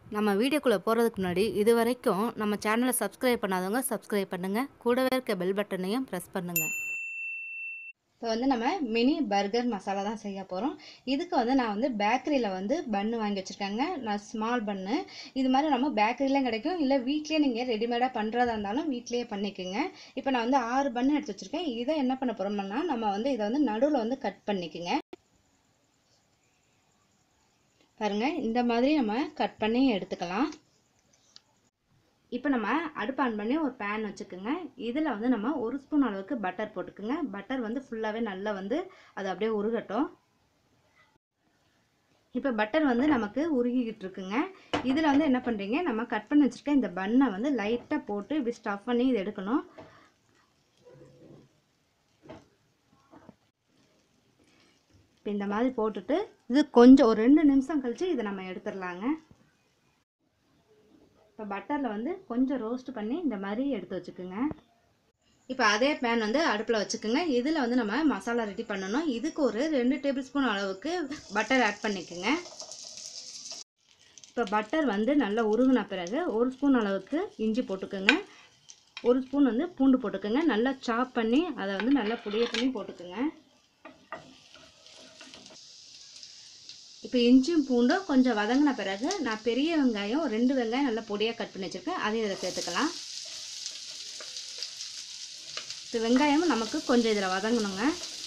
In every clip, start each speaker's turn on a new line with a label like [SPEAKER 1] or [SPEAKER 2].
[SPEAKER 1] நம்ம வீடியோக்குள்ளே போகிறதுக்கு முன்னாடி இது வரைக்கும் நம்ம சேனலை சப்ஸ்கிரைப் பண்ணாதவங்க சப்ஸ்கிரைப் பண்ணுங்கள் கூடவே இருக்க பெல் பட்டனையும் ப்ரெஸ் பண்ணுங்கள் இப்போ வந்து நம்ம மினி பர்கர் மசாலா தான் செய்ய போகிறோம் இதுக்கு வந்து நான் வந்து பேக்கரியில் வந்து பன்னு வாங்கி வச்சுருக்காங்க நான் ஸ்மால் பன்னு இது மாதிரி நம்ம பேக்கரியிலையும் கிடைக்கும் இல்லை வீட்லேயே நீங்கள் ரெடிமேடாக பண்ணுறதா இருந்தாலும் வீட்லேயே பண்ணிக்கோங்க இப்போ நான் வந்து ஆறு பன்னு எடுத்து வச்சுருக்கேன் இதை என்ன பண்ண போகிறோம்னா நம்ம வந்து இதை வந்து நடுவில் வந்து கட் பண்ணிக்கோங்க பாருங்க இந்த மாதிரி நம்ம கட் பண்ணி எடுத்துக்கலாம் இப்போ நம்ம அடுப்பு ஆன் பண்ணி ஒரு பேன் வச்சுக்கோங்க இதில் வந்து நம்ம ஒரு ஸ்பூன் அளவுக்கு பட்டர் போட்டுக்கோங்க பட்டர் வந்து ஃபுல்லாகவே நல்லா வந்து அது அப்படியே உருகட்டும் இப்போ பட்டர் வந்து நமக்கு உருகிக்கிட்டு இருக்குங்க இதில் வந்து என்ன பண்ணுறீங்க நம்ம கட் பண்ணி வச்சுருக்க இந்த பன்னை வந்து லைட்டாக போட்டு இப்படி ஸ்டஃப் பண்ணி இது எடுக்கணும் இப்போ இந்த மாதிரி போட்டுட்டு இது கொஞ்சம் ஒரு ரெண்டு நிமிஷம் கழித்து இதை நம்ம எடுத்துடலாங்க இப்போ பட்டரில் வந்து கொஞ்சம் ரோஸ்ட் பண்ணி இந்த மாதிரி எடுத்து வச்சுக்கோங்க இப்போ அதே பேன் வந்து அடுப்பில் வச்சுக்கோங்க இதில் வந்து நம்ம மசாலா ரெடி பண்ணணும் இதுக்கு ஒரு ரெண்டு டேபிள் ஸ்பூன் அளவுக்கு பட்டர் ஆட் பண்ணிக்கோங்க இப்போ பட்டர் வந்து நல்லா உருகின பிறகு ஒரு ஸ்பூன் அளவுக்கு இஞ்சி போட்டுக்கோங்க ஒரு ஸ்பூன் வந்து பூண்டு போட்டுக்கோங்க நல்லா சாப் பண்ணி அதை வந்து நல்லா புளிய பண்ணி போட்டுக்கோங்க இப்போ இஞ்சியும் பூண்டும் கொஞ்சம் வதங்கின பிறகு நான் பெரிய வெங்காயம் ரெண்டு வெங்காயம் நல்லா பொடியாக கட் பண்ணி வச்சுருக்கேன் அதையும் இதில் சேர்த்துக்கலாம் இப்போ வெங்காயம் நமக்கு கொஞ்சம் இதில் வதங்கணுங்க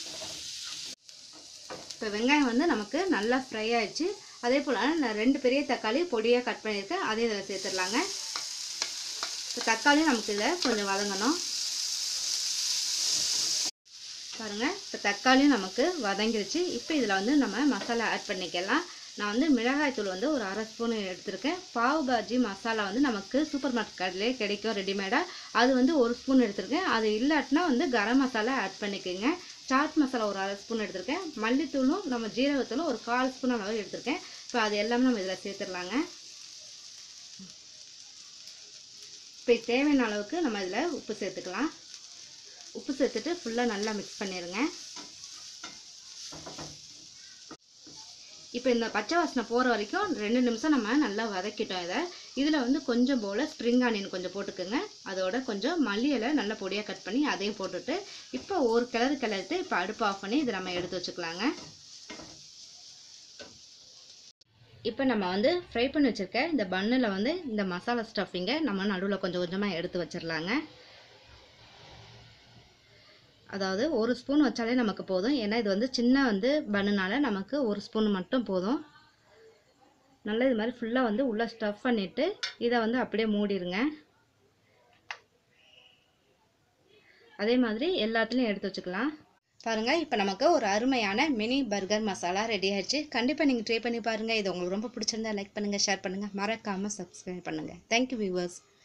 [SPEAKER 1] இப்போ வெங்காயம் வந்து நமக்கு நல்லா ஃப்ரை ஆயிடுச்சு அதே போல் நான் ரெண்டு பெரிய தக்காளி பொடியாக கட் பண்ணியிருக்கேன் அதையும் இதில் சேர்த்துடலாங்க இப்போ தக்காளியும் நமக்கு இதில் கொஞ்சம் வதங்கணும் பாருங்கள் இப்போ தக்காளியும் நமக்கு வதங்கிருச்சு இப்போ இதில் வந்து நம்ம மசாலா ஆட் பண்ணிக்கலாம் நான் வந்து மிளகாய்த்தூள் வந்து ஒரு அரை ஸ்பூன் எடுத்திருக்கேன் பாவ் பாஜி மசாலா வந்து நமக்கு சூப்பர் மார்க்கெட்லேயே கிடைக்கும் ரெடிமேடாக அது வந்து ஒரு ஸ்பூன் எடுத்திருக்கேன் அது இல்லாட்டினா வந்து கரம் மசாலா ஆட் பண்ணிக்கோங்க சாட் மசாலா ஒரு அரை ஸ்பூன் எடுத்திருக்கேன் மல்லித்தூளும் நம்ம ஜீரகத்தூளும் ஒரு கால் ஸ்பூன் அளவு எடுத்திருக்கேன் இப்போ அது எல்லாமே நம்ம இதில் சேர்த்துடலாங்க இப்போ தேவையான அளவுக்கு நம்ம இதில் உப்பு சேர்த்துக்கலாம் உப்பு சேர்த்துட்டு ஃபுல்லாக நல்லா மிக்ஸ் பண்ணிடுங்க இப்போ இந்த பச்சை வாசனை போகிற வரைக்கும் ரெண்டு நிமிஷம் நம்ம நல்லா வதக்கிட்டோம் இதை இதில் வந்து கொஞ்சம் போல் ஸ்ப்ரிங் ஆனியன் கொஞ்சம் போட்டுக்கோங்க அதோட கொஞ்சம் மல்லி இலை நல்லா பொடியாக கட் பண்ணி அதையும் போட்டுட்டு இப்போ ஒரு கிளறு கிளறிட்டு இப்போ அடுப்பு ஆஃப் பண்ணி இதை நம்ம எடுத்து வச்சுக்கலாங்க இப்போ நம்ம வந்து ஃப்ரை பண்ணி வச்சுருக்க இந்த பன்னில் வந்து இந்த மசாலா ஸ்டஃபிங்கை நம்ம நடுவில் கொஞ்சம் கொஞ்சமாக எடுத்து வச்சிடலாங்க அதாவது ஒரு ஸ்பூன் வச்சாலே நமக்கு போதும் ஏன்னா இது வந்து சின்ன வந்து பண்ணுனால நமக்கு ஒரு ஸ்பூன் மட்டும் போதும் நல்லா இது மாதிரி ஃபுல்லாக வந்து உள்ளே ஸ்டஃப் பண்ணிவிட்டு இதை வந்து அப்படியே மூடிடுங்க அதே மாதிரி எல்லாத்துலேயும் எடுத்து வச்சுக்கலாம் பாருங்கள் இப்போ நமக்கு ஒரு அருமையான மினி பர்கர் மசாலா ரெடி ஆயிடுச்சு கண்டிப்பாக நீங்கள் ட்ரை பண்ணி பாருங்கள் இது உங்களுக்கு ரொம்ப பிடிச்சிருந்தா லைக் பண்ணுங்கள் ஷேர் பண்ணுங்கள் மறக்காமல் சப்ஸ்கிரைப் பண்ணுங்கள் தேங்க்யூ வியூவர்ஸ்